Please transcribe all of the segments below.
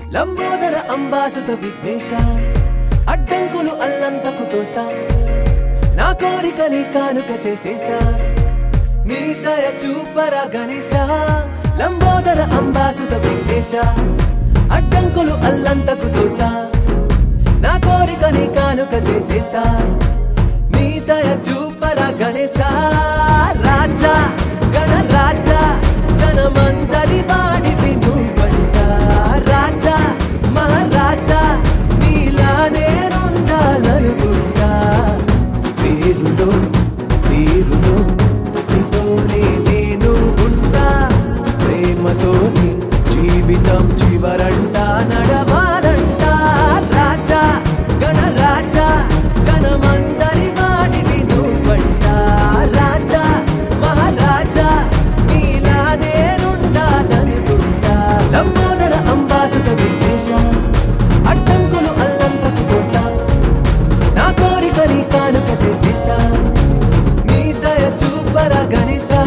లంబోదర అంబాసుత విఘ్నేశ అడ్డంకులు అల్లంతకు తోసా నా కోరికని కానుక చేసేసా నీ దయ చూపరా గణేశ లంబోదర అంబాసుత విఘ్నేశ అడ్డంకులు అల్లంతకు తోసా నా కోరికని కానుక చేసేసా నీ దయ చూపరా గణేశ రాజా గణ రాజా జనమందరి వాడివి నువ్వంట రాజా మహారాజా నీలా నేనుండాలనుకుంటా పేరులో తీరులో నీతోనే నేను ఉంటా ప్రేమతోనే జీవితం చివరంట నడవాలంట రాజా గణ రాజా జనమందరి వాడివి నువ్వంట రాజా మహారాజా నీలా నేనుండాలనుకుంటా లంబోదర అంబాసుత విద్వేష అడ్డంకులు అల్లంతకు కోసా నా కోరికని కానుక చేసేసా నీ దయ చూపరా గణేశా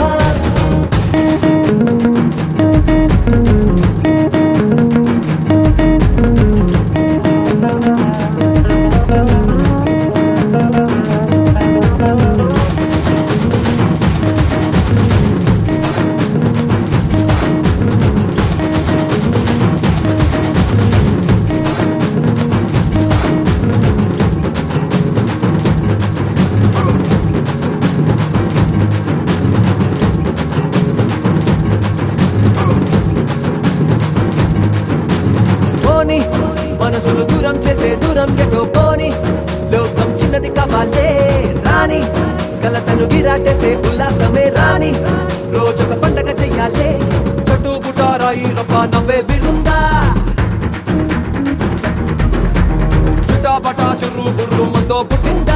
పోని మనసులు దూరం చేసే దూరం ఎటో పోని లోకం చిన్నది కావాలే రాని కలతను విరాటేసే ఉల్లాసమే రాని రోజొక పండగ చెయ్యాలే చుట్టూ పుటారాయి రప్ప నవ్వే విరుందా చుట్టాపటా చుర్రు బుర్రు మనతో పుట్టిందా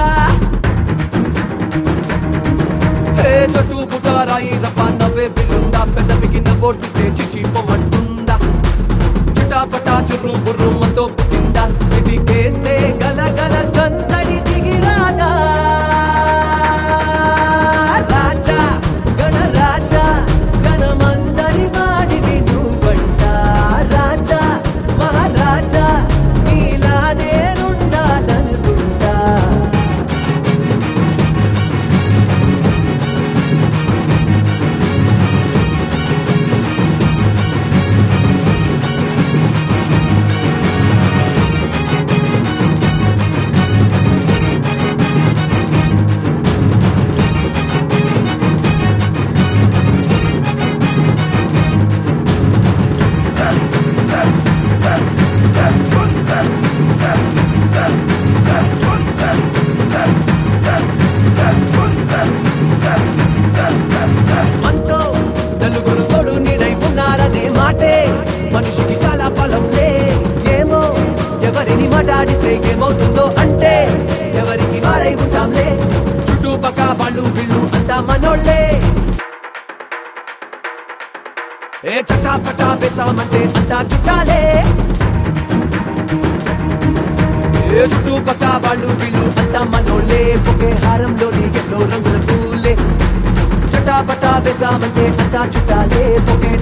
హే చుట్టూ పుటారాయి రప్ప నవ్వే విరుందా పెద్ద బిగిన పోటీ చిచి పొమ్మంటుందా చిటాపటా చుర్రు బుర్రు మనతో పుట్టిందా చిటికేస్తే గల గల సందడి దిగిరాదా రాజా గణ రాజా జనమందరి వాడివి నువ్వంట రాజా మహారాజా నీలా నేనుండాలనుకుంటా మనతో నలుగురు తోడు నీడై ఉన్నారనే మాటే మనిషికి చాలా బలంలే ఏమో ఎవరిని మాట్లాడిస్తే ఏమవుతుందో అంటే ఎవరికి వారై ఉంటాంలే చుట్టుపక్క వాళ్ళు వీళ్ళు అంతా మనోళ్ళే ఏ చటాపటా వేసామంటే అంతా చుట్టాలే ఏ చుట్టుపక్క వాళ్ళు వీళ్ళు అంతా మనోళ్ళే ఒకే హారంలోని ఎన్నో రంగుల పూలే చటాపటా వేసామంటే అంతా చుట్టాలే ఒకే